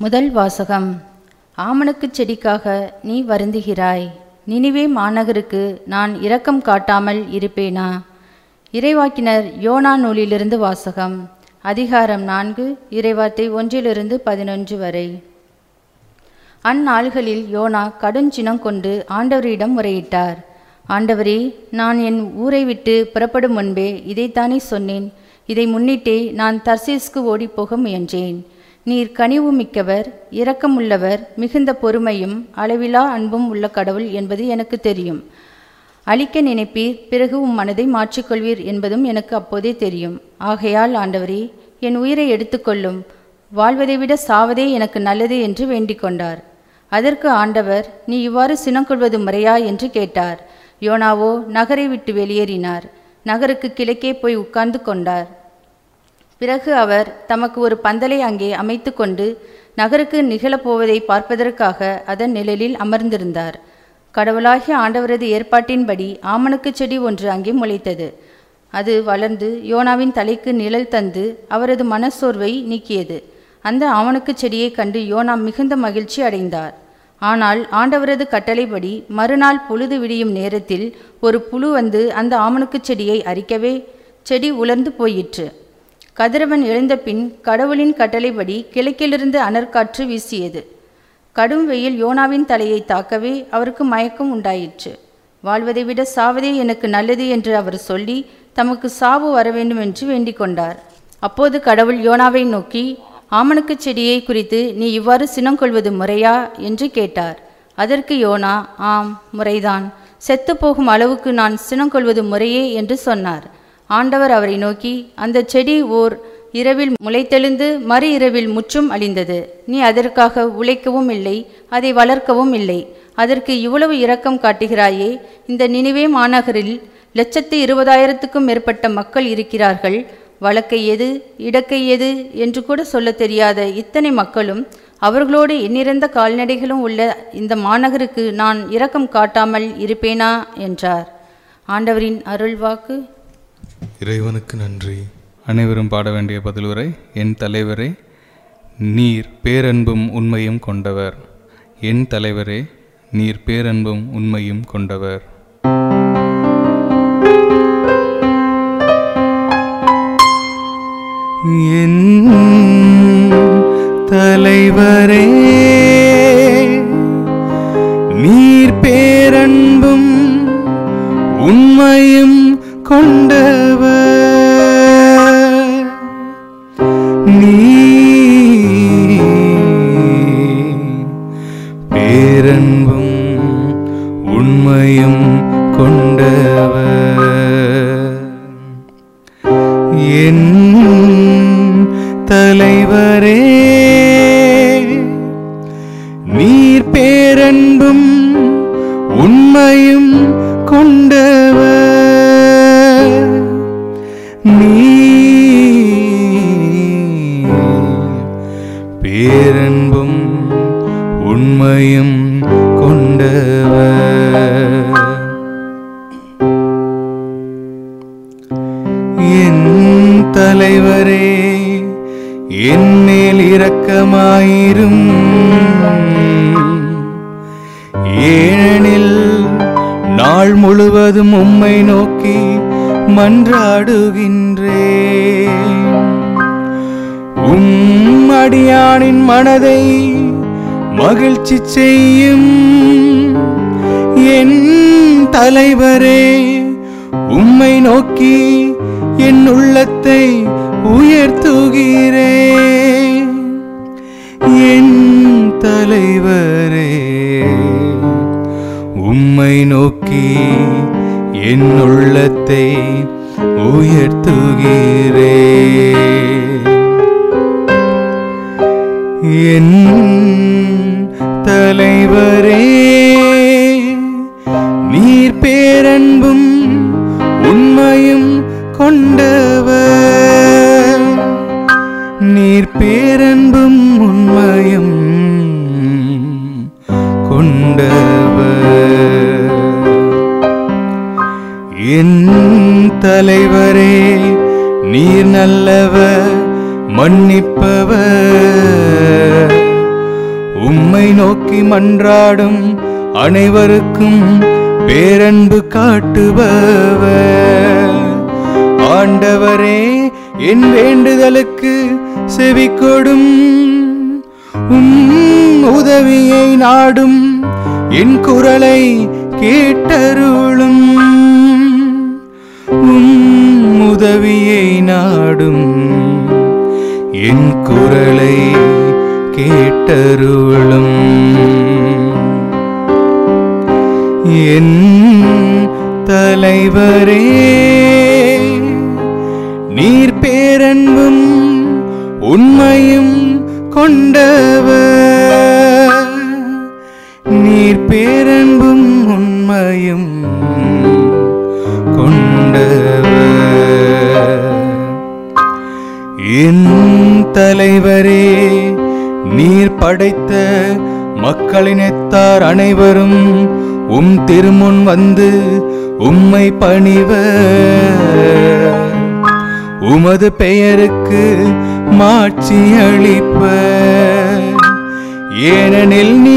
முதல் வாசகம் ஆமணக்குச் செடிக்காக நீ வருந்துகிறாய் நினிவே மாநகருக்கு நான் இரக்கம் காட்டாமல் இருப்பேனா இறைவாக்கினர் யோனா நூலிலிருந்து வாசகம் அதிகாரம் நான்கு இறைவார்த்தை ஒன்றிலிருந்து பதினொன்று வரை அந்நாள்களில் யோனா கடுஞ்சினம் கொண்டு ஆண்டவரிடம் முறையிட்டார் ஆண்டவரே நான் என் ஊரை விட்டு புறப்படும் முன்பே இதைத்தானே சொன்னேன் இதை முன்னிட்டே நான் தர்சீஸ்க்கு ஓடிப்போக முயன்றேன் நீர் கனிவு மிக்கவர் இரக்கமுள்ளவர் மிகுந்த பொறுமையும் அளவிலா அன்பும் உள்ள கடவுள் என்பது எனக்கு தெரியும் அழிக்க நினைப்பீர் பிறகு உம் மனதை மாற்றிக்கொள்வீர் என்பதும் எனக்கு அப்போதே தெரியும் ஆகையால் ஆண்டவரே என் உயிரை எடுத்துக்கொள்ளும் வாழ்வதை விட சாவதே எனக்கு நல்லது என்று வேண்டிக் கொண்டார் அதற்கு ஆண்டவர் நீ இவ்வாறு சினங்கொள்வது முறையா என்று கேட்டார் யோனாவோ நகரை விட்டு வெளியேறினார் நகருக்கு கிழக்கே போய் உட்கார்ந்து கொண்டார் பிறகு அவர் தமக்கு ஒரு பந்தலை அங்கே அமைத்து கொண்டு நகருக்கு நிகழப்போவதை பார்ப்பதற்காக அதன் நிழலில் அமர்ந்திருந்தார் கடவுளாகிய ஆண்டவரது ஏற்பாட்டின்படி ஆமணக்குச் செடி ஒன்று அங்கே முளைத்தது அது வளர்ந்து யோனாவின் தலைக்கு நிழல் தந்து அவரது மனச்சோர்வை நீக்கியது அந்த ஆமணக்குச் செடியைக் கண்டு யோனா மிகுந்த மகிழ்ச்சி அடைந்தார் ஆனால் ஆண்டவரது கட்டளைப்படி மறுநாள் பொழுது விடியும் நேரத்தில் ஒரு புழு வந்து அந்த ஆமணக்குச் செடியை அரிக்கவே செடி உலர்ந்து போயிற்று கதிரவன் எழுந்த பின் கடவுளின் கட்டளைப்படி கிழக்கிலிருந்து அனற்காற்று வீசியது கடும் வெயில் யோனாவின் தலையை தாக்கவே அவருக்கு மயக்கம் உண்டாயிற்று வாழ்வதை விட சாவதே எனக்கு நல்லது என்று அவர் சொல்லி தமக்கு சாவு வர வேண்டும் என்று வேண்டிக் கொண்டார் அப்போது கடவுள் யோனாவை நோக்கி ஆமணக்குச் செடியை குறித்து நீ இவ்வாறு சினங்கொள்வது முறையா என்று கேட்டார் அதற்கு யோனா ஆம் முறைதான் செத்து போகும் அளவுக்கு நான் சினங்கொள்வது முறையே என்று சொன்னார் ஆண்டவர் அவரை நோக்கி அந்த செடி ஓர் இரவில் முளைத்தெழுந்து மறு இரவில் முற்றும் அழிந்தது நீ அதற்காக உழைக்கவும் இல்லை அதை வளர்க்கவும் இல்லை அதற்கு இவ்வளவு இரக்கம் காட்டுகிறாயே இந்த நினைவே மாநகரில் லட்சத்து இருபதாயிரத்துக்கும் மேற்பட்ட மக்கள் இருக்கிறார்கள் வழக்கை எது இடக்கை எது என்று கூட சொல்ல தெரியாத இத்தனை மக்களும் அவர்களோடு எண்ணிறந்த கால்நடைகளும் உள்ள இந்த மாநகருக்கு நான் இரக்கம் காட்டாமல் இருப்பேனா என்றார் ஆண்டவரின் அருள்வாக்கு இறைவனுக்கு நன்றி அனைவரும் பாட வேண்டிய பதிலுரை என் தலைவரே நீர் பேரன்பும் உண்மையும் கொண்டவர் என் தலைவரே நீர் பேரன்பும் உண்மையும் கொண்டவர் என் தலைவரே நீர் பேரன்பும் உண்மையும் கொண்டவர் நீ பேரன்பும் உண்மையும் கொண்டவர் என் தலைவரே நீர் பேரன்பும் உண்மையும் கொண்டவர் நீ பேரன்பும் உண்மையும் கொண்டவர் என் தலைவரே என் மேல் இரக்கமாயிரும் ஏனெனில் நாள் முழுவதும் உம்மை நோக்கி மன்றாடுகின்றேன் உம் அடியானின் மனதை மகிழ்ச்சி செய்யும் என் தலைவரே உம்மை நோக்கி என் உள்ளத்தை உயர்த்துகிறேன் என் தலைவரே உம்மை நோக்கி என் உள்ளத்தை உயர்த்துகிறேன் என் தலைவரே நீர் பேரன்பும் உண்மையும் கொண்டவர் நீர் பேரன்பும் உண்மையும் கொண்டவர் என் தலைவரே நீர் நல்லவர் மன்னிப்பவர் உம்மை நோக்கி மன்றாடும் அனைவருக்கும் பேரன்பு காட்டுபவர் ஆண்டவரே என் வேண்டுதலுக்கு செவி கொடும் உம் உதவியை நாடும் என் குரலை கேட்டருளும் உம் உதவியை நாடும் என் குரலை கேட்டருளும் என் தலைவரே நீர் பேரன்பும் உண்மையும் கொண்டவர் நீர் பேரன்பும் உண்மையும் கொண்டவர் என் தலைவரே நீர் படைத்த மக்களினத்தார் அனைவரும் உம் திருமுன் வந்து உம்மை பணிவர் உமது பெயருக்கு மாட்சி அளிப்பர் ஏனெனில் நீ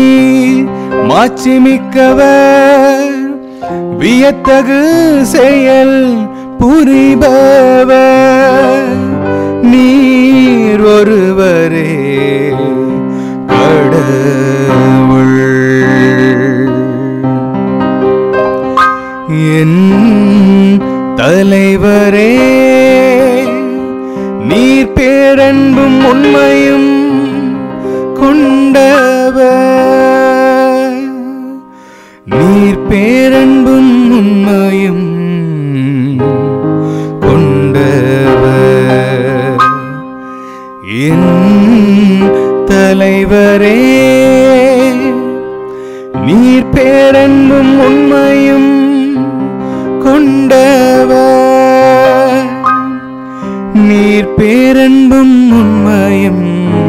மாட்சிமிக்கவர் வியத்தகு செயல் புரிபவர் நீர் ஒருவரே கடவுள் என் தலைவரே நீர் பேரன்பும் உண்மையும் கொண்டவர் நீர் பேரன்பும் உண்மையும் கொண்டவர் என் தலைவரே நீர் பேரன்பும் உண்மையும் கொண்டவர் நீர் பேரன்பும் உண்மையும்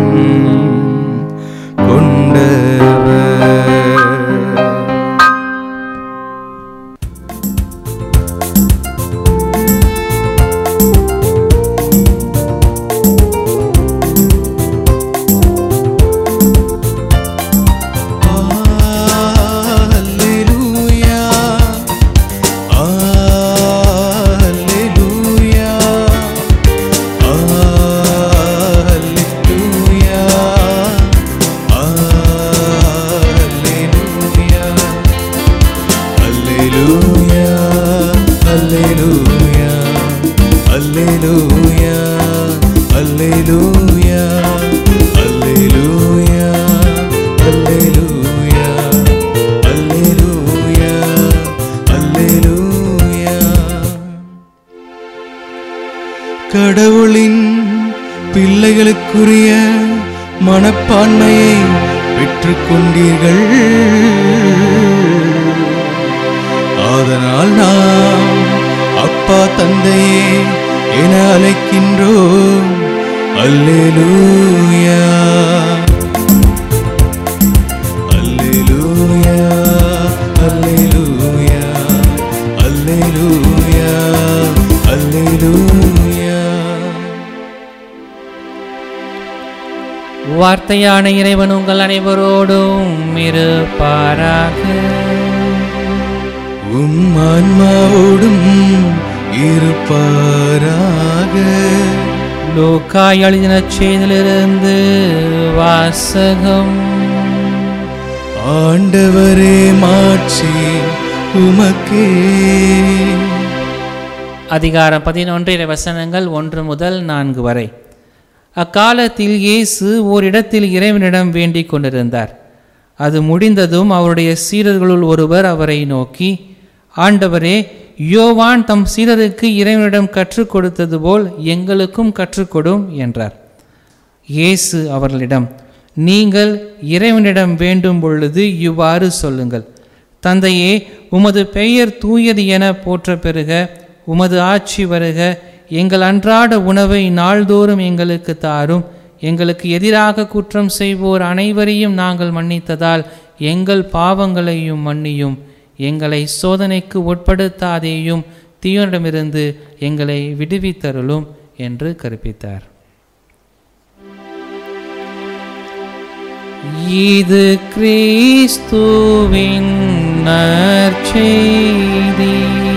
கொண்டவர் Alleluia. Alleluia. Alleluia. Alleluia. Alleluia. Alleluia. Alleluia. Alleluia. Alleluia. Alleluia. Alleluia. கடவுளின் பிள்ளைகளுக்குரிய மனப்பான்மையை பெற்றுக்கொண்டீர்கள் அதனால் நாம் அப்பா தந்தையே என அழைக்கின்றோம் அல்லேலூயா அல்லேலூயா அல்லேலூயா அல்லேலூயா அல்லேலூயா வார்த்தையான இறைவன் உங்கள் அனைவரோடும் இருப்பாராக உம் ஆன்மாவோடும் இருப்பாராக லூக்காய் எழுதின செய்திலிருந்து வாசகம் ஆண்டவரே மாட்சி உமக்கே அதிகாரம் பதினொன்று இறை வசனங்கள் ஒன்று முதல் நான்கு வரை அக்காலத்தில் இயேசு ஓரிடத்தில் இறைவனிடம் வேண்டிக் கொண்டிருந்தார் அது முடிந்ததும் அவருடைய சீடர்களுள் ஒருவர் அவரை நோக்கி ஆண்டவரே யோவான் தம் சீடருக்கு இறைவனிடம் கற்றுக் கொடுத்தது போல் எங்களுக்கும் கற்றுக்கொடும் என்றார் இயேசு அவர்களிடம் நீங்கள் இறைவனிடம் வேண்டும் பொழுது இவ்வாறு சொல்லுங்கள் தந்தையே உமது பெயர் தூயது என போற்ற பெறுக உமது ஆட்சி வருக எங்கள் அன்றாட உணவை நாள்தோறும் எங்களுக்கு தாரும் எங்களுக்கு எதிராக குற்றம் செய்வோர் அனைவரையும் நாங்கள் மன்னித்ததால் எங்கள் பாவங்களையும் மன்னியும் எங்களை சோதனைக்கு உட்படுத்தாதேயும் தீயனிடமிருந்து எங்களை விடுவித்தருளும் என்று கற்பித்தார் இது கிறிஸ்துவின் நற்செய்தி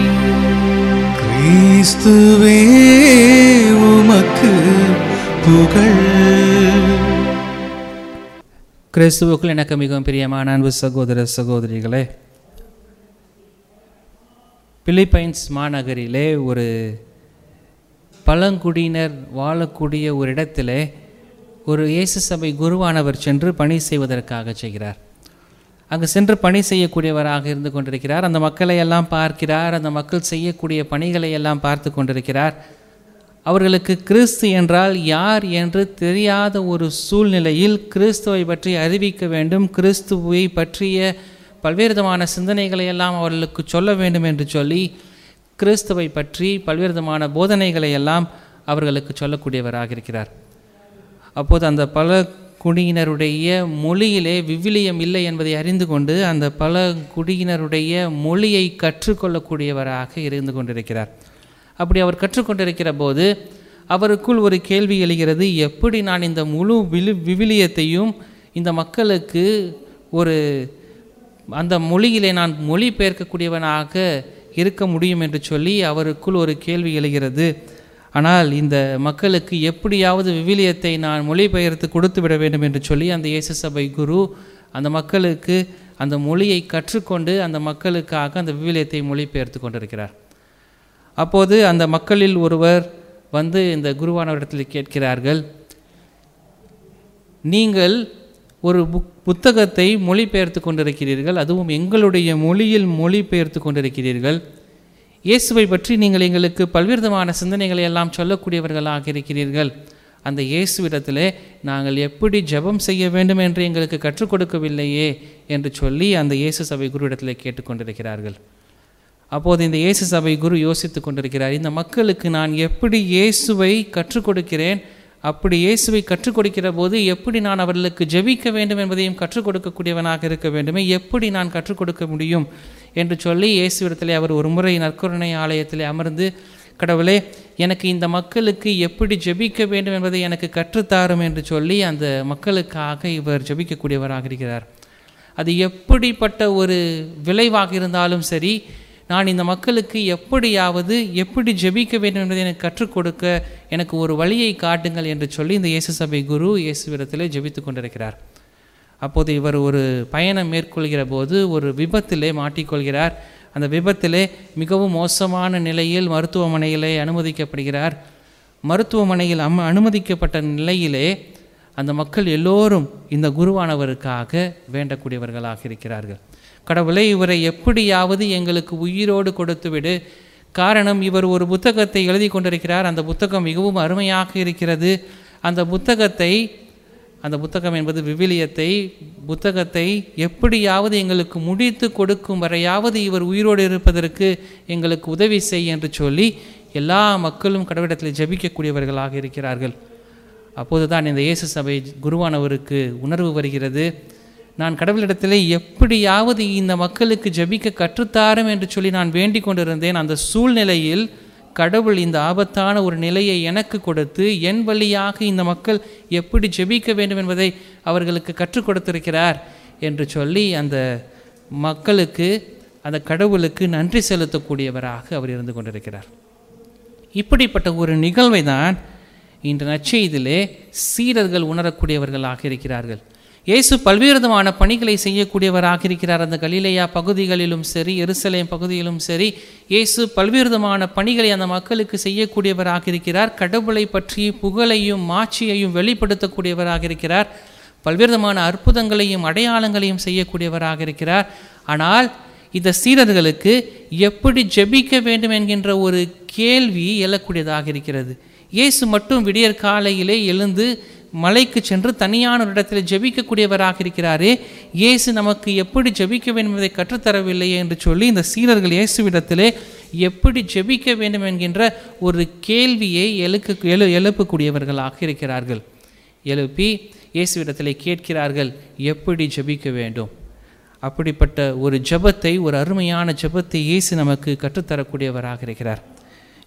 கிறிஸ்துவே உமக்கு புகழ் கிறிஸ்துவுக்குள் எனக்கு மிகவும் பிரியமான அன்பு சகோதர சகோதரிகளே பிலிப்பைன்ஸ் மாநகரிலே ஒரு பழங்குடியினர் வாழக்கூடிய ஒரு இடத்திலே ஒரு இயேசு சபை குருவானவர் சென்று பணி செய்வதற்காக செய்கிறார் அங்கு சென்று பணி செய்யக்கூடியவராக இருந்து கொண்டிருக்கிறார் அந்த மக்களை எல்லாம் பார்க்கிறார் அந்த மக்கள் செய்யக்கூடிய பணிகளை எல்லாம் பார்த்து கொண்டிருக்கிறார் அவர்களுக்கு கிறிஸ்து என்றால் யார் என்று தெரியாத ஒரு சூழ்நிலையில் கிறிஸ்துவை பற்றி அறிவிக்க வேண்டும் கிறிஸ்துவை பற்றிய பல்வேறு விதமான சிந்தனைகளை எல்லாம் அவர்களுக்கு சொல்ல வேண்டும் என்று சொல்லி கிறிஸ்துவை பற்றி பல்வேறு விதமான போதனைகளை எல்லாம் அவர்களுக்கு சொல்லக்கூடியவராக இருக்கிறார் அப்போது அந்த பல குடியினருடைய மொழியிலே விவிலியம் இல்லை என்பதை அறிந்து கொண்டு அந்த பல குடியினருடைய மொழியை கற்றுக்கொள்ளக்கூடியவராக இருந்து கொண்டிருக்கிறார் அப்படி அவர் கற்றுக்கொண்டிருக்கிற போது அவருக்குள் ஒரு கேள்வி எழுகிறது எப்படி நான் இந்த முழு விழு விவிலியத்தையும் இந்த மக்களுக்கு ஒரு அந்த மொழியிலே நான் மொழிபெயர்க்கக்கூடியவனாக இருக்க முடியும் என்று சொல்லி அவருக்குள் ஒரு கேள்வி எழுகிறது ஆனால் இந்த மக்களுக்கு எப்படியாவது விவிலியத்தை நான் மொழிபெயர்த்து கொடுத்து விட வேண்டும் என்று சொல்லி அந்த இயேசு சபை குரு அந்த மக்களுக்கு அந்த மொழியை கற்றுக்கொண்டு அந்த மக்களுக்காக அந்த விவிலியத்தை மொழிபெயர்த்து கொண்டிருக்கிறார் அப்போது அந்த மக்களில் ஒருவர் வந்து இந்த குருவானவரிடத்தில் கேட்கிறார்கள் நீங்கள் ஒரு புக் புத்தகத்தை மொழிபெயர்த்து கொண்டிருக்கிறீர்கள் அதுவும் எங்களுடைய மொழியில் மொழிபெயர்த்து கொண்டிருக்கிறீர்கள் இயேசுவை பற்றி நீங்கள் எங்களுக்கு பல்வேறு விதமான சிந்தனைகளை எல்லாம் சொல்லக்கூடியவர்களாக இருக்கிறீர்கள் அந்த இயேசுவிடத்திலே நாங்கள் எப்படி ஜெபம் செய்ய வேண்டும் என்று எங்களுக்கு கற்றுக் கொடுக்கவில்லையே என்று சொல்லி அந்த இயேசு சபை குருவிடத்திலே கேட்டுக்கொண்டிருக்கிறார்கள் அப்போது இந்த இயேசு சபை குரு யோசித்து கொண்டிருக்கிறார் இந்த மக்களுக்கு நான் எப்படி இயேசுவை கற்றுக் கொடுக்கிறேன் அப்படி இயேசுவை கற்றுக் கொடுக்கிற போது எப்படி நான் அவர்களுக்கு ஜெபிக்க வேண்டும் என்பதையும் கற்றுக் கொடுக்கக்கூடியவனாக இருக்க வேண்டுமே எப்படி நான் கற்றுக் கொடுக்க முடியும் என்று சொல்லி இயேசுவிடத்திலே அவர் ஒரு முறை நற்கருணை ஆலயத்திலே அமர்ந்து கடவுளே எனக்கு இந்த மக்களுக்கு எப்படி ஜெபிக்க வேண்டும் என்பதை எனக்கு கற்றுத்தாரும் என்று சொல்லி அந்த மக்களுக்காக இவர் ஜெபிக்கக்கூடியவராக இருக்கிறார் அது எப்படிப்பட்ட ஒரு விளைவாக இருந்தாலும் சரி நான் இந்த மக்களுக்கு எப்படியாவது எப்படி ஜெபிக்க வேண்டும் என்பதை எனக்கு கற்றுக் கொடுக்க எனக்கு ஒரு வழியை காட்டுங்கள் என்று சொல்லி இந்த இயேசு சபை குரு இயேசுவிடத்திலே ஜெபித்து கொண்டிருக்கிறார் அப்போது இவர் ஒரு பயணம் மேற்கொள்கிற போது ஒரு விபத்திலே மாட்டிக்கொள்கிறார் அந்த விபத்திலே மிகவும் மோசமான நிலையில் மருத்துவமனையிலே அனுமதிக்கப்படுகிறார் மருத்துவமனையில் அம அனுமதிக்கப்பட்ட நிலையிலே அந்த மக்கள் எல்லோரும் இந்த குருவானவருக்காக வேண்டக்கூடியவர்களாக இருக்கிறார்கள் கடவுளை இவரை எப்படியாவது எங்களுக்கு உயிரோடு கொடுத்துவிடு காரணம் இவர் ஒரு புத்தகத்தை எழுதி கொண்டிருக்கிறார் அந்த புத்தகம் மிகவும் அருமையாக இருக்கிறது அந்த புத்தகத்தை அந்த புத்தகம் என்பது விவிலியத்தை புத்தகத்தை எப்படியாவது எங்களுக்கு முடித்து கொடுக்கும் வரையாவது இவர் உயிரோடு இருப்பதற்கு எங்களுக்கு உதவி செய் என்று சொல்லி எல்லா மக்களும் கடவுளிடத்தில் ஜெபிக்கக்கூடியவர்களாக இருக்கிறார்கள் அப்போதுதான் இந்த இயேசு சபை குருவானவருக்கு உணர்வு வருகிறது நான் கடவுளிடத்திலே எப்படியாவது இந்த மக்களுக்கு ஜெபிக்க கற்றுத்தாரும் என்று சொல்லி நான் வேண்டிக் கொண்டிருந்தேன் அந்த சூழ்நிலையில் கடவுள் இந்த ஆபத்தான ஒரு நிலையை எனக்கு கொடுத்து என் வழியாக இந்த மக்கள் எப்படி ஜெபிக்க வேண்டும் என்பதை அவர்களுக்கு கற்றுக் கொடுத்திருக்கிறார் என்று சொல்லி அந்த மக்களுக்கு அந்த கடவுளுக்கு நன்றி செலுத்தக்கூடியவராக அவர் இருந்து கொண்டிருக்கிறார் இப்படிப்பட்ட ஒரு நிகழ்வை தான் இன்று நற்செய்திலே சீடர்கள் உணரக்கூடியவர்களாக இருக்கிறார்கள் இயேசு பல்வேறு விதமான பணிகளை செய்யக்கூடியவராக இருக்கிறார் அந்த கலிலேயா பகுதிகளிலும் சரி எருசலேம் பகுதியிலும் சரி இயேசு பல்வேறு விதமான பணிகளை அந்த மக்களுக்கு செய்யக்கூடியவராக இருக்கிறார் கடவுளை பற்றி புகழையும் மாட்சியையும் வெளிப்படுத்தக்கூடியவராக இருக்கிறார் பல்வேறு விதமான அற்புதங்களையும் அடையாளங்களையும் செய்யக்கூடியவராக இருக்கிறார் ஆனால் இந்த சீடர்களுக்கு எப்படி ஜெபிக்க வேண்டும் என்கின்ற ஒரு கேள்வி எழக்கூடியதாக இருக்கிறது இயேசு மட்டும் விடியற் காலையிலே எழுந்து மலைக்கு சென்று தனியான ஒரு இடத்தில் ஜெபிக்கக்கூடியவராக இருக்கிறாரே இயேசு நமக்கு எப்படி ஜெபிக்க வேண்டும் என்பதை கற்றுத்தரவில்லையே என்று சொல்லி இந்த சீடர்கள் இயேசுவிடத்திலே எப்படி ஜெபிக்க வேண்டும் என்கின்ற ஒரு கேள்வியை எழுக்க எழு எழுப்பக்கூடியவர்களாக இருக்கிறார்கள் எழுப்பி இயேசுவிடத்திலே கேட்கிறார்கள் எப்படி ஜெபிக்க வேண்டும் அப்படிப்பட்ட ஒரு ஜெபத்தை ஒரு அருமையான ஜெபத்தை இயேசு நமக்கு கற்றுத்தரக்கூடியவராக இருக்கிறார்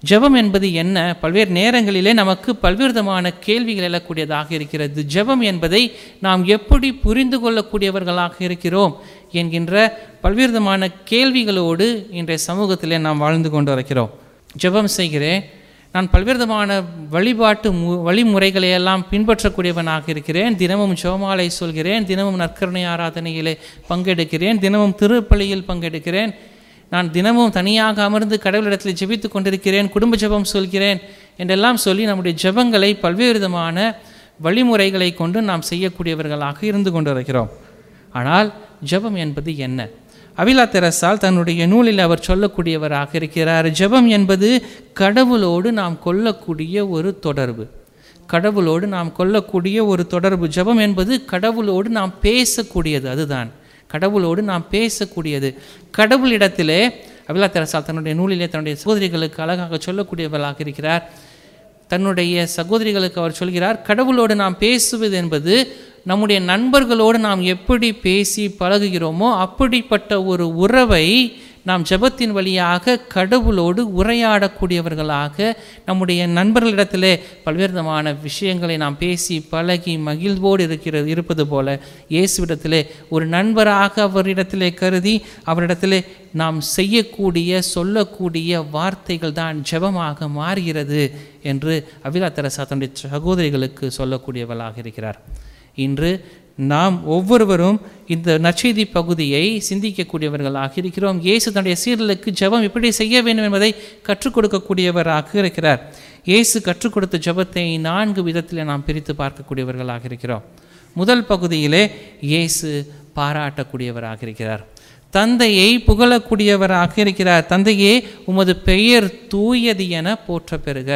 ஜெபம் என்பது என்ன பல்வேறு நேரங்களிலே நமக்கு பல்வேறு விதமான கேள்விகள் எழக்கூடியதாக இருக்கிறது ஜெபம் என்பதை நாம் எப்படி புரிந்து கொள்ளக்கூடியவர்களாக இருக்கிறோம் என்கின்ற பல்வேறு விதமான கேள்விகளோடு இன்றைய சமூகத்திலே நாம் வாழ்ந்து கொண்டு இருக்கிறோம் ஜெபம் செய்கிறேன் நான் பல்வேறு விதமான வழிபாட்டு மு வழிமுறைகளை எல்லாம் பின்பற்றக்கூடியவனாக இருக்கிறேன் தினமும் ஜோமாலை சொல்கிறேன் தினமும் நற்கருணை ஆராதனையிலே பங்கெடுக்கிறேன் தினமும் திருப்பலியில் பங்கெடுக்கிறேன் நான் தினமும் தனியாக அமர்ந்து கடவுளிடத்தில் ஜெபித்து கொண்டிருக்கிறேன் குடும்ப ஜெபம் சொல்கிறேன் என்றெல்லாம் சொல்லி நம்முடைய ஜெபங்களை பல்வேறு விதமான வழிமுறைகளை கொண்டு நாம் செய்யக்கூடியவர்களாக இருந்து கொண்டிருக்கிறோம் ஆனால் ஜெபம் என்பது என்ன அவிலா தெரசால் தன்னுடைய நூலில் அவர் சொல்லக்கூடியவராக இருக்கிறார் ஜெபம் என்பது கடவுளோடு நாம் கொள்ளக்கூடிய ஒரு தொடர்பு கடவுளோடு நாம் கொள்ளக்கூடிய ஒரு தொடர்பு ஜெபம் என்பது கடவுளோடு நாம் பேசக்கூடியது அதுதான் கடவுளோடு நாம் பேசக்கூடியது கடவுளிடத்திலே அபிலா தெரசால் தன்னுடைய நூலிலே தன்னுடைய சகோதரிகளுக்கு அழகாக சொல்லக்கூடியவர்களாக இருக்கிறார் தன்னுடைய சகோதரிகளுக்கு அவர் சொல்கிறார் கடவுளோடு நாம் பேசுவது என்பது நம்முடைய நண்பர்களோடு நாம் எப்படி பேசி பழகுகிறோமோ அப்படிப்பட்ட ஒரு உறவை நாம் ஜெபத்தின் வழியாக கடவுளோடு உரையாடக்கூடியவர்களாக நம்முடைய நண்பர்களிடத்திலே பல்வேறு விதமான விஷயங்களை நாம் பேசி பழகி மகிழ்வோடு இருக்கிறது இருப்பது போல இயேசுவிடத்திலே ஒரு நண்பராக அவரிடத்திலே கருதி அவரிடத்திலே நாம் செய்யக்கூடிய சொல்லக்கூடிய வார்த்தைகள் தான் ஜெபமாக மாறுகிறது என்று அவிலா தெரசா தன்னுடைய சகோதரிகளுக்கு சொல்லக்கூடியவளாக இருக்கிறார் இன்று நாம் ஒவ்வொருவரும் இந்த நற்செய்தி பகுதியை சிந்திக்கக்கூடியவர்களாக இருக்கிறோம் இயேசு தன்னுடைய சீரலுக்கு ஜெபம் எப்படி செய்ய வேண்டும் என்பதை கற்றுக் கொடுக்கக்கூடியவராக இருக்கிறார் இயேசு கற்றுக் கொடுத்த ஜெபத்தை நான்கு விதத்தில் நாம் பிரித்து பார்க்கக்கூடியவர்களாக இருக்கிறோம் முதல் பகுதியிலே இயேசு பாராட்டக்கூடியவராக இருக்கிறார் தந்தையை புகழக்கூடியவராக இருக்கிறார் தந்தையே உமது பெயர் தூயது என போற்ற பெறுக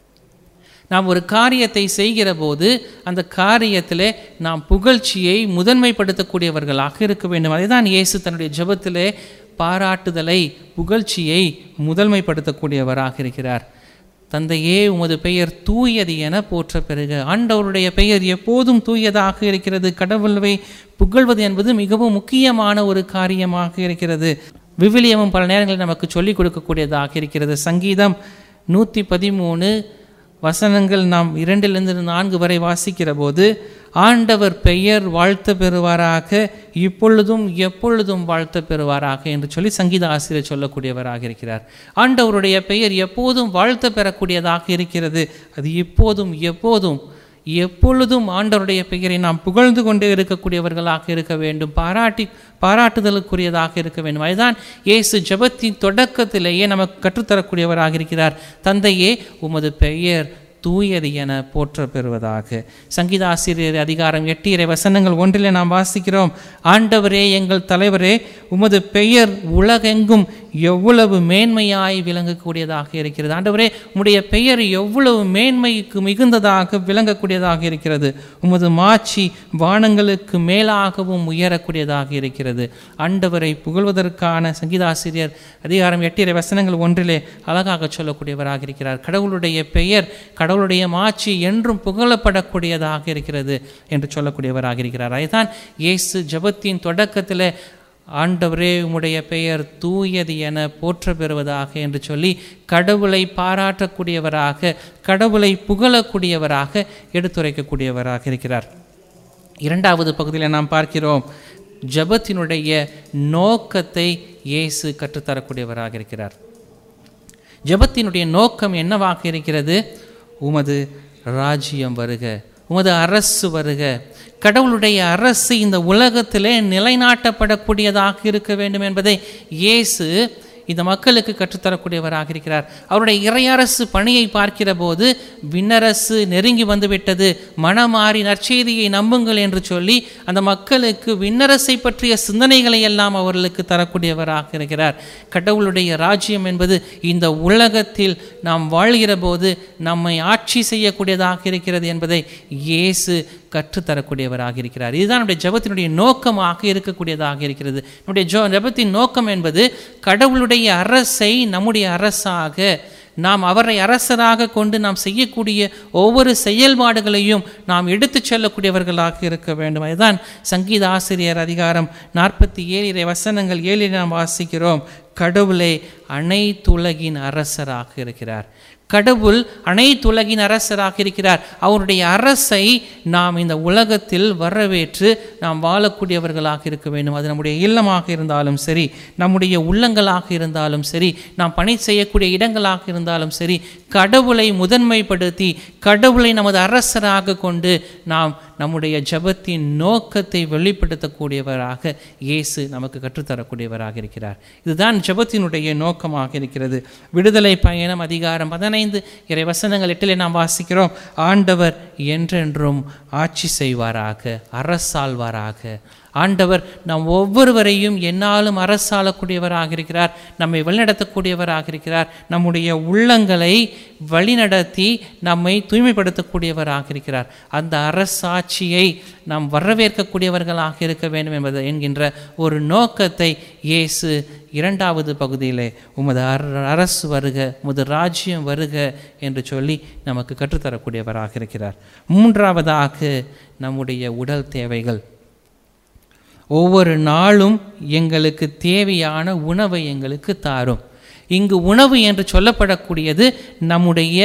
நாம் ஒரு காரியத்தை செய்கிற போது அந்த காரியத்திலே நாம் புகழ்ச்சியை முதன்மைப்படுத்தக்கூடியவர்களாக இருக்க வேண்டும் அதுதான் இயேசு தன்னுடைய ஜெபத்திலே பாராட்டுதலை புகழ்ச்சியை முதன்மைப்படுத்தக்கூடியவராக இருக்கிறார் தந்தையே உமது பெயர் தூயது என போற்ற பெறுக ஆண்டவருடைய பெயர் எப்போதும் தூயதாக இருக்கிறது கடவுளை புகழ்வது என்பது மிகவும் முக்கியமான ஒரு காரியமாக இருக்கிறது விவிலியமும் பல நேரங்களில் நமக்கு சொல்லிக் கொடுக்கக்கூடியதாக இருக்கிறது சங்கீதம் நூற்றி பதிமூணு வசனங்கள் நாம் இரண்டிலிருந்து நான்கு வரை வாசிக்கிற போது ஆண்டவர் பெயர் வாழ்த்த பெறுவாராக இப்பொழுதும் எப்பொழுதும் வாழ்த்த பெறுவாராக என்று சொல்லி சங்கீத ஆசிரியர் சொல்லக்கூடியவராக இருக்கிறார் ஆண்டவருடைய பெயர் எப்போதும் வாழ்த்த பெறக்கூடியதாக இருக்கிறது அது இப்போதும் எப்போதும் எப்பொழுதும் ஆண்டவருடைய பெயரை நாம் புகழ்ந்து கொண்டே இருக்கக்கூடியவர்களாக இருக்க வேண்டும் பாராட்டி பாராட்டுதலுக்குரியதாக இருக்க வேண்டும் அதுதான் இயேசு ஜெபத்தின் தொடக்கத்திலேயே நமக்கு கற்றுத்தரக்கூடியவராக இருக்கிறார் தந்தையே உமது பெயர் தூயது என போற்ற பெறுவதாக சங்கீத ஆசிரியர் அதிகாரம் எட்டு இறை வசனங்கள் ஒன்றிலே நாம் வாசிக்கிறோம் ஆண்டவரே எங்கள் தலைவரே உமது பெயர் உலகெங்கும் எவ்வளவு மேன்மையாய் விளங்கக்கூடியதாக இருக்கிறது ஆண்டவரே உம்முடைய பெயர் எவ்வளவு மேன்மைக்கு மிகுந்ததாக விளங்கக்கூடியதாக இருக்கிறது உமது மாட்சி வானங்களுக்கு மேலாகவும் உயரக்கூடியதாக இருக்கிறது ஆண்டவரை புகழ்வதற்கான சங்கீதாசிரியர் அதிகாரம் எட்டு இறை வசனங்கள் ஒன்றிலே அழகாக சொல்லக்கூடியவராக இருக்கிறார் கடவுளுடைய பெயர் கடவுளுடைய மாட்சி என்றும் புகழப்படக்கூடியதாக இருக்கிறது என்று சொல்லக்கூடியவராக இருக்கிறார் அதுதான் இயேசு ஜபத்தின் தொடக்கத்தில் ஆண்டவரே உம்முடைய பெயர் தூயது என போற்ற பெறுவதாக என்று சொல்லி கடவுளை பாராட்டக்கூடியவராக கடவுளை புகழக்கூடியவராக எடுத்துரைக்கக்கூடியவராக இருக்கிறார் இரண்டாவது பகுதியில் நாம் பார்க்கிறோம் ஜபத்தினுடைய நோக்கத்தை இயேசு கற்றுத்தரக்கூடியவராக இருக்கிறார் ஜபத்தினுடைய நோக்கம் என்னவாக இருக்கிறது உமது ராஜ்யம் வருக உமது அரசு வருக கடவுளுடைய அரசு இந்த உலகத்திலே நிலைநாட்டப்படக்கூடியதாக இருக்க வேண்டும் என்பதை இயேசு இந்த மக்களுக்கு கற்றுத்தரக்கூடியவராக இருக்கிறார் அவருடைய இறையரசு பணியை பார்க்கிற போது விண்ணரசு நெருங்கி வந்துவிட்டது மனமாறி நற்செய்தியை நம்புங்கள் என்று சொல்லி அந்த மக்களுக்கு விண்ணரசை பற்றிய சிந்தனைகளை எல்லாம் அவர்களுக்கு தரக்கூடியவராக இருக்கிறார் கடவுளுடைய ராஜ்யம் என்பது இந்த உலகத்தில் நாம் வாழ்கிற போது நம்மை ஆட்சி செய்யக்கூடியதாக இருக்கிறது என்பதை இயேசு கற்றுத்தரக்கூடியவராக இருக்கிறார் இதுதான் நம்முடைய ஜபத்தினுடைய நோக்கமாக இருக்கக்கூடியதாக இருக்கிறது நம்முடைய ஜோ ஜபத்தின் நோக்கம் என்பது கடவுளுடைய அரசை நம்முடைய அரசாக நாம் அவரை அரசராக கொண்டு நாம் செய்யக்கூடிய ஒவ்வொரு செயல்பாடுகளையும் நாம் எடுத்துச் செல்லக்கூடியவர்களாக இருக்க வேண்டும் அதுதான் சங்கீத ஆசிரியர் அதிகாரம் நாற்பத்தி ஏழு வசனங்கள் ஏழில் நாம் வாசிக்கிறோம் கடவுளே அனைத்துலகின் அரசராக இருக்கிறார் கடவுள் அனைத்துலகின் அரசராக இருக்கிறார் அவருடைய அரசை நாம் இந்த உலகத்தில் வரவேற்று நாம் வாழக்கூடியவர்களாக இருக்க வேண்டும் அது நம்முடைய இல்லமாக இருந்தாலும் சரி நம்முடைய உள்ளங்களாக இருந்தாலும் சரி நாம் பணி செய்யக்கூடிய இடங்களாக இருந்தாலும் சரி கடவுளை முதன்மைப்படுத்தி கடவுளை நமது அரசராக கொண்டு நாம் நம்முடைய ஜெபத்தின் நோக்கத்தை வெளிப்படுத்தக்கூடியவராக இயேசு நமக்கு கற்றுத்தரக்கூடியவராக இருக்கிறார் இதுதான் ஜெபத்தினுடைய நோக்கமாக இருக்கிறது விடுதலை பயணம் அதிகாரம் பதினைந்து இறை வசனங்கள் எட்டிலே நாம் வாசிக்கிறோம் ஆண்டவர் என்றென்றும் ஆட்சி செய்வாராக அரசாழ்வாராக ஆண்டவர் நாம் ஒவ்வொருவரையும் என்னாலும் அரசாளக்கூடியவராக இருக்கிறார் நம்மை வழிநடத்தக்கூடியவராக இருக்கிறார் நம்முடைய உள்ளங்களை வழிநடத்தி நம்மை தூய்மைப்படுத்தக்கூடியவராக இருக்கிறார் அந்த அரசாட்சியை நாம் வரவேற்கக்கூடியவர்களாக இருக்க வேண்டும் என்பது என்கின்ற ஒரு நோக்கத்தை இயேசு இரண்டாவது பகுதியிலே உமது அர- அரசு வருக உமது ராஜ்யம் வருக என்று சொல்லி நமக்கு கற்றுத்தரக்கூடியவராக இருக்கிறார் மூன்றாவதாக நம்முடைய உடல் தேவைகள் ஒவ்வொரு நாளும் எங்களுக்கு தேவையான உணவை எங்களுக்கு தாரும் இங்கு உணவு என்று சொல்லப்படக்கூடியது நம்முடைய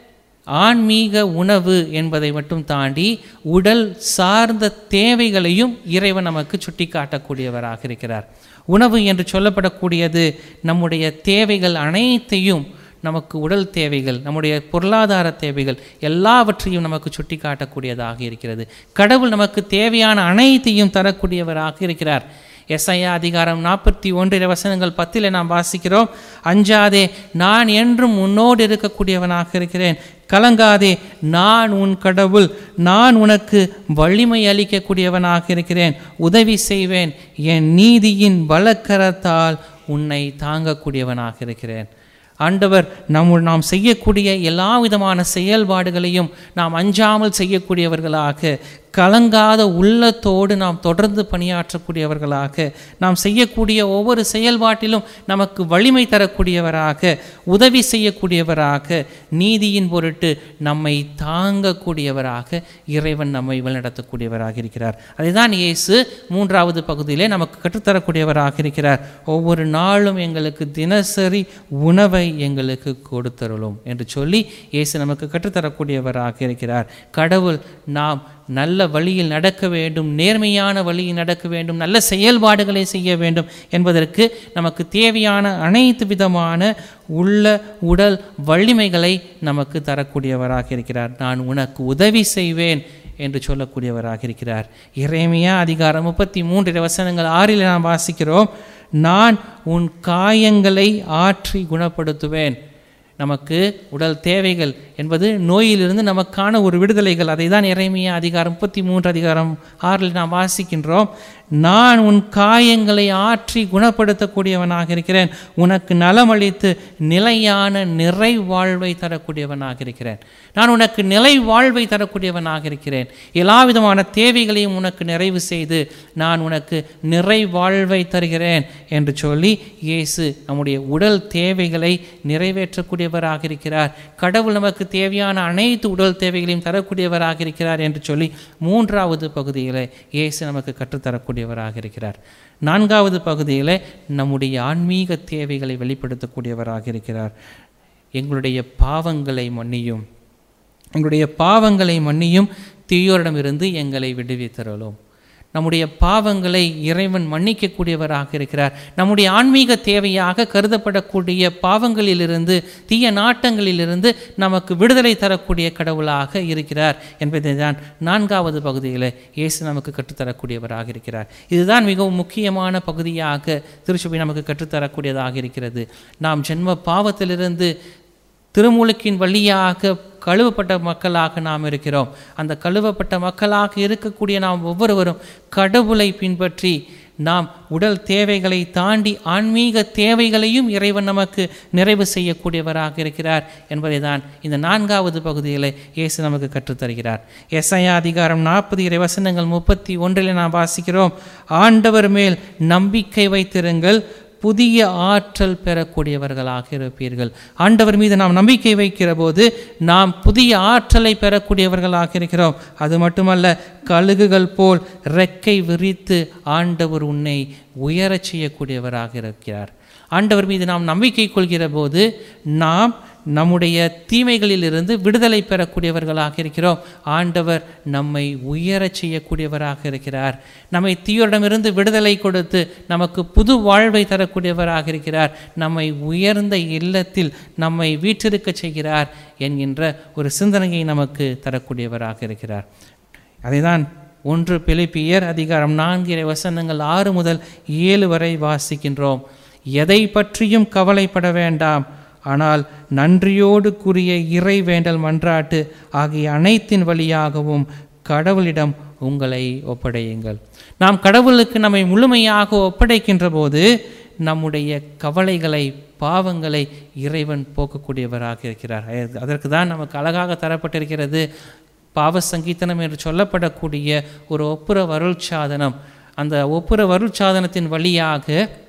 ஆன்மீக உணவு என்பதை மட்டும் தாண்டி உடல் சார்ந்த தேவைகளையும் இறைவன் நமக்கு சுட்டி காட்டக்கூடியவராக இருக்கிறார் உணவு என்று சொல்லப்படக்கூடியது நம்முடைய தேவைகள் அனைத்தையும் நமக்கு உடல் தேவைகள் நம்முடைய பொருளாதார தேவைகள் எல்லாவற்றையும் நமக்கு சுட்டி காட்டக்கூடியதாக இருக்கிறது கடவுள் நமக்கு தேவையான அனைத்தையும் தரக்கூடியவராக இருக்கிறார் எஸ்ஐயா அதிகாரம் நாற்பத்தி ஒன்றில் வசனங்கள் பத்தில் நாம் வாசிக்கிறோம் அஞ்சாதே நான் என்றும் உன்னோடு இருக்கக்கூடியவனாக இருக்கிறேன் கலங்காதே நான் உன் கடவுள் நான் உனக்கு வலிமை அளிக்கக்கூடியவனாக இருக்கிறேன் உதவி செய்வேன் என் நீதியின் பலக்கரத்தால் உன்னை தாங்கக்கூடியவனாக இருக்கிறேன் ஆண்டவர் நம்ம நாம் செய்யக்கூடிய எல்லா விதமான செயல்பாடுகளையும் நாம் அஞ்சாமல் செய்யக்கூடியவர்களாக கலங்காத உள்ளத்தோடு நாம் தொடர்ந்து பணியாற்றக்கூடியவர்களாக நாம் செய்யக்கூடிய ஒவ்வொரு செயல்பாட்டிலும் நமக்கு வலிமை தரக்கூடியவராக உதவி செய்யக்கூடியவராக நீதியின் பொருட்டு நம்மை தாங்கக்கூடியவராக இறைவன் நம்மை வழிநடத்தக்கூடியவராக இருக்கிறார் அதுதான் இயேசு மூன்றாவது பகுதியிலே நமக்கு கற்றுத்தரக்கூடியவராக இருக்கிறார் ஒவ்வொரு நாளும் எங்களுக்கு தினசரி உணவை எங்களுக்கு கொடுத்தருளும் என்று சொல்லி இயேசு நமக்கு கற்றுத்தரக்கூடியவராக இருக்கிறார் கடவுள் நாம் நல்ல வழியில் நடக்க வேண்டும் நேர்மையான வழியில் நடக்க வேண்டும் நல்ல செயல்பாடுகளை செய்ய வேண்டும் என்பதற்கு நமக்கு தேவையான அனைத்து விதமான உள்ள உடல் வலிமைகளை நமக்கு தரக்கூடியவராக இருக்கிறார் நான் உனக்கு உதவி செய்வேன் என்று சொல்லக்கூடியவராக இருக்கிறார் இறைமையா அதிகாரம் முப்பத்தி மூன்று வசனங்கள் ஆறில் நாம் வாசிக்கிறோம் நான் உன் காயங்களை ஆற்றி குணப்படுத்துவேன் நமக்கு உடல் தேவைகள் என்பது நோயிலிருந்து நமக்கான ஒரு விடுதலைகள் அதை தான் இறைமையா அதிகாரம் முப்பத்தி மூன்று அதிகாரம் ஆறில் நாம் வாசிக்கின்றோம் நான் உன் காயங்களை ஆற்றி குணப்படுத்தக்கூடியவனாக இருக்கிறேன் உனக்கு நலமளித்து நிலையான நிறை வாழ்வை தரக்கூடியவனாக இருக்கிறேன் நான் உனக்கு நிலை வாழ்வை தரக்கூடியவனாக இருக்கிறேன் எல்லா விதமான தேவைகளையும் உனக்கு நிறைவு செய்து நான் உனக்கு நிறை வாழ்வை தருகிறேன் என்று சொல்லி இயேசு நம்முடைய உடல் தேவைகளை நிறைவேற்றக்கூடியவராக இருக்கிறார் கடவுள் நமக்கு தேவையான அனைத்து உடல் தேவைகளையும் தரக்கூடியவராக இருக்கிறார் என்று சொல்லி மூன்றாவது பகுதியில் இயேசு நமக்கு கற்றுத்தரக்கூடியவராக இருக்கிறார் நான்காவது பகுதியில் நம்முடைய ஆன்மீக தேவைகளை வெளிப்படுத்தக்கூடியவராக இருக்கிறார் எங்களுடைய பாவங்களை மன்னியும் எங்களுடைய பாவங்களை மன்னியும் தீயோரிடமிருந்து எங்களை விடுவித்தரலும் நம்முடைய பாவங்களை இறைவன் மன்னிக்கக்கூடியவராக இருக்கிறார் நம்முடைய ஆன்மீக தேவையாக கருதப்படக்கூடிய பாவங்களிலிருந்து தீய நாட்டங்களிலிருந்து நமக்கு விடுதலை தரக்கூடிய கடவுளாக இருக்கிறார் என்பதை தான் நான்காவது பகுதியில் இயேசு நமக்கு கற்றுத்தரக்கூடியவராக இருக்கிறார் இதுதான் மிகவும் முக்கியமான பகுதியாக திருச்சபை நமக்கு கற்றுத்தரக்கூடியதாக இருக்கிறது நாம் ஜென்ம பாவத்திலிருந்து திருமுழுக்கின் வழியாக கழுவப்பட்ட மக்களாக நாம் இருக்கிறோம் அந்த கழுவப்பட்ட மக்களாக இருக்கக்கூடிய நாம் ஒவ்வொருவரும் கடவுளை பின்பற்றி நாம் உடல் தேவைகளை தாண்டி ஆன்மீக தேவைகளையும் இறைவன் நமக்கு நிறைவு செய்யக்கூடியவராக இருக்கிறார் என்பதை தான் இந்த நான்காவது பகுதியில் இயேசு நமக்கு கற்றுத்தருகிறார் எஸ்ஐயா அதிகாரம் நாற்பது இறை வசனங்கள் முப்பத்தி ஒன்றில் நாம் வாசிக்கிறோம் ஆண்டவர் மேல் நம்பிக்கை வைத்திருங்கள் புதிய ஆற்றல் பெறக்கூடியவர்களாக இருப்பீர்கள் ஆண்டவர் மீது நாம் நம்பிக்கை வைக்கிற போது நாம் புதிய ஆற்றலை பெறக்கூடியவர்களாக இருக்கிறோம் அது மட்டுமல்ல கழுகுகள் போல் ரெக்கை விரித்து ஆண்டவர் உன்னை உயரச் செய்யக்கூடியவராக இருக்கிறார் ஆண்டவர் மீது நாம் நம்பிக்கை கொள்கிற போது நாம் நம்முடைய தீமைகளிலிருந்து விடுதலை பெறக்கூடியவர்களாக இருக்கிறோம் ஆண்டவர் நம்மை உயரச் செய்யக்கூடியவராக இருக்கிறார் நம்மை தீயோரிடமிருந்து விடுதலை கொடுத்து நமக்கு புது வாழ்வை தரக்கூடியவராக இருக்கிறார் நம்மை உயர்ந்த இல்லத்தில் நம்மை வீற்றிருக்கச் செய்கிறார் என்கின்ற ஒரு சிந்தனையை நமக்கு தரக்கூடியவராக இருக்கிறார் அதைதான் ஒன்று பிலிப்பியர் அதிகாரம் நான்கு வசனங்கள் ஆறு முதல் ஏழு வரை வாசிக்கின்றோம் எதை பற்றியும் கவலைப்பட வேண்டாம் ஆனால் நன்றியோடு கூறிய இறை வேண்டல் மன்றாட்டு ஆகிய அனைத்தின் வழியாகவும் கடவுளிடம் உங்களை ஒப்படையுங்கள் நாம் கடவுளுக்கு நம்மை முழுமையாக ஒப்படைக்கின்ற போது நம்முடைய கவலைகளை பாவங்களை இறைவன் போக்கக்கூடியவராக இருக்கிறார் அதற்கு தான் நமக்கு அழகாக தரப்பட்டிருக்கிறது பாவ சங்கீதனம் என்று சொல்லப்படக்கூடிய ஒரு ஒப்புர வருள்சாதனம் அந்த ஒப்புர வருள்சாதனத்தின் வழியாக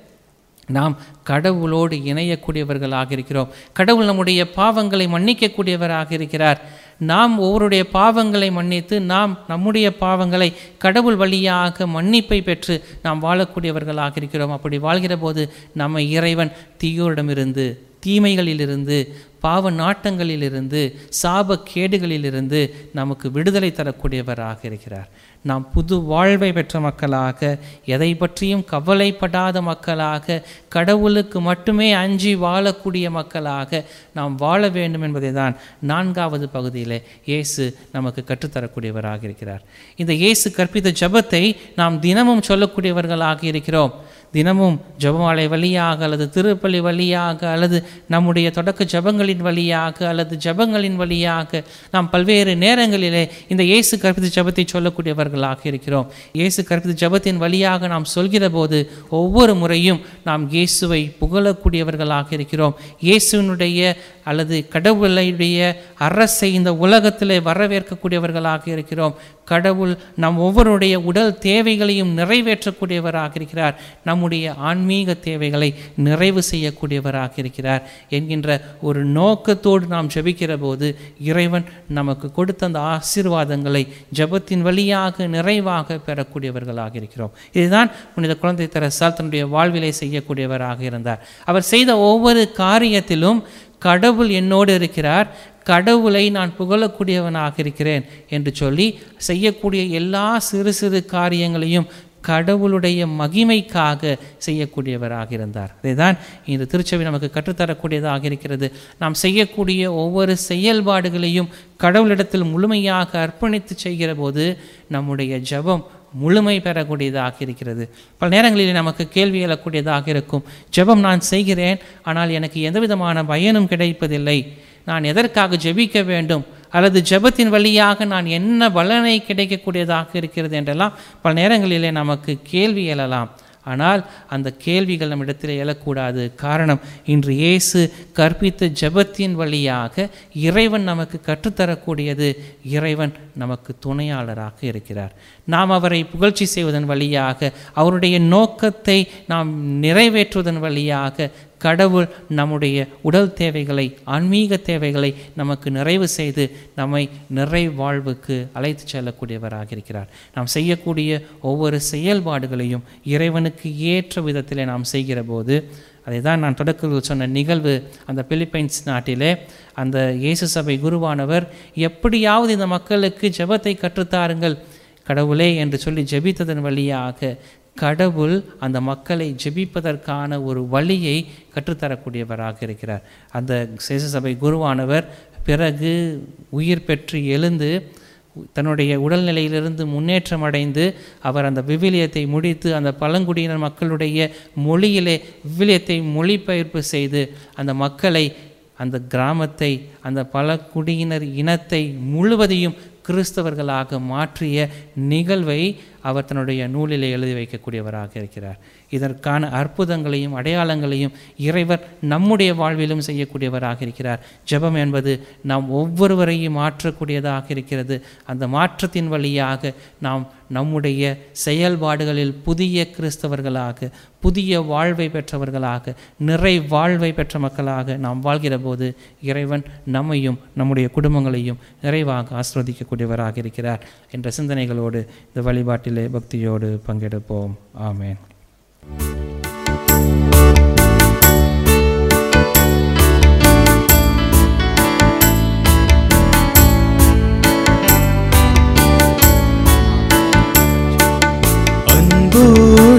நாம் கடவுளோடு இணையக்கூடியவர்களாக இருக்கிறோம் கடவுள் நம்முடைய பாவங்களை மன்னிக்கக்கூடியவராக இருக்கிறார் நாம் ஒவ்வொருடைய பாவங்களை மன்னித்து நாம் நம்முடைய பாவங்களை கடவுள் வழியாக மன்னிப்பை பெற்று நாம் வாழக்கூடியவர்களாக இருக்கிறோம் அப்படி வாழ்கிற போது நம்ம இறைவன் தீயோரிடமிருந்து தீமைகளிலிருந்து பாவ நாட்டங்களிலிருந்து சாப கேடுகளிலிருந்து நமக்கு விடுதலை தரக்கூடியவராக இருக்கிறார் நாம் புது வாழ்வை பெற்ற மக்களாக எதை பற்றியும் கவலைப்படாத மக்களாக கடவுளுக்கு மட்டுமே அஞ்சி வாழக்கூடிய மக்களாக நாம் வாழ வேண்டும் என்பதை தான் நான்காவது பகுதியில் இயேசு நமக்கு கற்றுத்தரக்கூடியவராக இருக்கிறார் இந்த இயேசு கற்பித்த ஜபத்தை நாம் தினமும் சொல்லக்கூடியவர்களாக இருக்கிறோம் தினமும் ஜபமாலை வழியாக அல்லது திருப்பள்ளி வழியாக அல்லது நம்முடைய தொடக்க ஜபங்களின் வழியாக அல்லது ஜபங்களின் வழியாக நாம் பல்வேறு நேரங்களிலே இந்த இயேசு கற்பித்த ஜபத்தை சொல்லக்கூடியவர்களாக இருக்கிறோம் இயேசு கற்பித்த ஜபத்தின் வழியாக நாம் சொல்கிற போது ஒவ்வொரு முறையும் நாம் இயேசுவை புகழக்கூடியவர்களாக இருக்கிறோம் இயேசுவினுடைய அல்லது கடவுளுடைய அரசை இந்த உலகத்திலே வரவேற்கக்கூடியவர்களாக இருக்கிறோம் கடவுள் நம் ஒவ்வொருடைய உடல் தேவைகளையும் நிறைவேற்றக்கூடியவராக இருக்கிறார் நம்முடைய ஆன்மீக தேவைகளை நிறைவு செய்யக்கூடியவராக இருக்கிறார் என்கின்ற ஒரு நோக்கத்தோடு நாம் ஜெபிக்கிற போது இறைவன் நமக்கு கொடுத்த அந்த ஆசீர்வாதங்களை ஜபத்தின் வழியாக நிறைவாக பெறக்கூடியவர்களாக இருக்கிறோம் இதுதான் புனித குழந்தை தெரசால் தன்னுடைய வாழ்விலை செய்யக்கூடியவராக இருந்தார் அவர் செய்த ஒவ்வொரு காரியத்திலும் கடவுள் என்னோடு இருக்கிறார் கடவுளை நான் புகழக்கூடியவனாக இருக்கிறேன் என்று சொல்லி செய்யக்கூடிய எல்லா சிறு சிறு காரியங்களையும் கடவுளுடைய மகிமைக்காக செய்யக்கூடியவராக இருந்தார் அதுதான் இந்த திருச்சபை நமக்கு கற்றுத்தரக்கூடியதாக இருக்கிறது நாம் செய்யக்கூடிய ஒவ்வொரு செயல்பாடுகளையும் கடவுளிடத்தில் முழுமையாக அர்ப்பணித்து செய்கிற போது நம்முடைய ஜபம் முழுமை பெறக்கூடியதாக இருக்கிறது பல நேரங்களில் நமக்கு கேள்வி எழக்கூடியதாக இருக்கும் ஜெபம் நான் செய்கிறேன் ஆனால் எனக்கு எந்த விதமான பயனும் கிடைப்பதில்லை நான் எதற்காக ஜெபிக்க வேண்டும் அல்லது ஜெபத்தின் வழியாக நான் என்ன பலனை கிடைக்கக்கூடியதாக இருக்கிறது என்றெல்லாம் பல நேரங்களிலே நமக்கு கேள்வி எழலாம் ஆனால் அந்த கேள்விகள் நம்மிடத்தில் எழக்கூடாது காரணம் இன்று இயேசு கற்பித்த ஜெபத்தின் வழியாக இறைவன் நமக்கு கற்றுத்தரக்கூடியது இறைவன் நமக்கு துணையாளராக இருக்கிறார் நாம் அவரை புகழ்ச்சி செய்வதன் வழியாக அவருடைய நோக்கத்தை நாம் நிறைவேற்றுவதன் வழியாக கடவுள் நம்முடைய உடல் தேவைகளை ஆன்மீக தேவைகளை நமக்கு நிறைவு செய்து நம்மை நிறை வாழ்வுக்கு அழைத்து செல்லக்கூடியவராக இருக்கிறார் நாம் செய்யக்கூடிய ஒவ்வொரு செயல்பாடுகளையும் இறைவனுக்கு ஏற்ற விதத்திலே நாம் செய்கிற போது அதை தான் நான் தொடக்கத்தில் சொன்ன நிகழ்வு அந்த பிலிப்பைன்ஸ் நாட்டிலே அந்த இயேசு சபை குருவானவர் எப்படியாவது இந்த மக்களுக்கு ஜெபத்தை கற்றுத்தாருங்கள் கடவுளே என்று சொல்லி ஜெபித்ததன் வழியாக கடவுள் அந்த மக்களை ஜெபிப்பதற்கான ஒரு வழியை கற்றுத்தரக்கூடியவராக இருக்கிறார் அந்த சேச சபை குருவானவர் பிறகு உயிர் பெற்று எழுந்து தன்னுடைய உடல்நிலையிலிருந்து முன்னேற்றம் அடைந்து அவர் அந்த விவிலியத்தை முடித்து அந்த பழங்குடியினர் மக்களுடைய மொழியிலே விவிலியத்தை மொழிபெயர்ப்பு செய்து அந்த மக்களை அந்த கிராமத்தை அந்த பழங்குடியினர் இனத்தை முழுவதையும் கிறிஸ்தவர்களாக மாற்றிய நிகழ்வை அவர் தன்னுடைய நூலிலே எழுதி வைக்கக்கூடியவராக இருக்கிறார் இதற்கான அற்புதங்களையும் அடையாளங்களையும் இறைவர் நம்முடைய வாழ்விலும் செய்யக்கூடியவராக இருக்கிறார் ஜெபம் என்பது நாம் ஒவ்வொருவரையும் மாற்றக்கூடியதாக இருக்கிறது அந்த மாற்றத்தின் வழியாக நாம் நம்முடைய செயல்பாடுகளில் புதிய கிறிஸ்தவர்களாக புதிய வாழ்வை பெற்றவர்களாக நிறை வாழ்வை பெற்ற மக்களாக நாம் வாழ்கிற போது இறைவன் நம்மையும் நம்முடைய குடும்பங்களையும் நிறைவாக ஆஸ்வதிக்கக்கூடியவராக இருக்கிறார் என்ற சிந்தனைகளோடு இந்த வழிபாட்டிலே பக்தியோடு பங்கெடுப்போம் ஆமேன்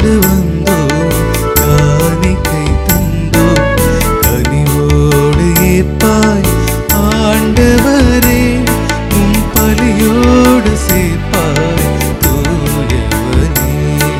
கொண்டு வந்தீர்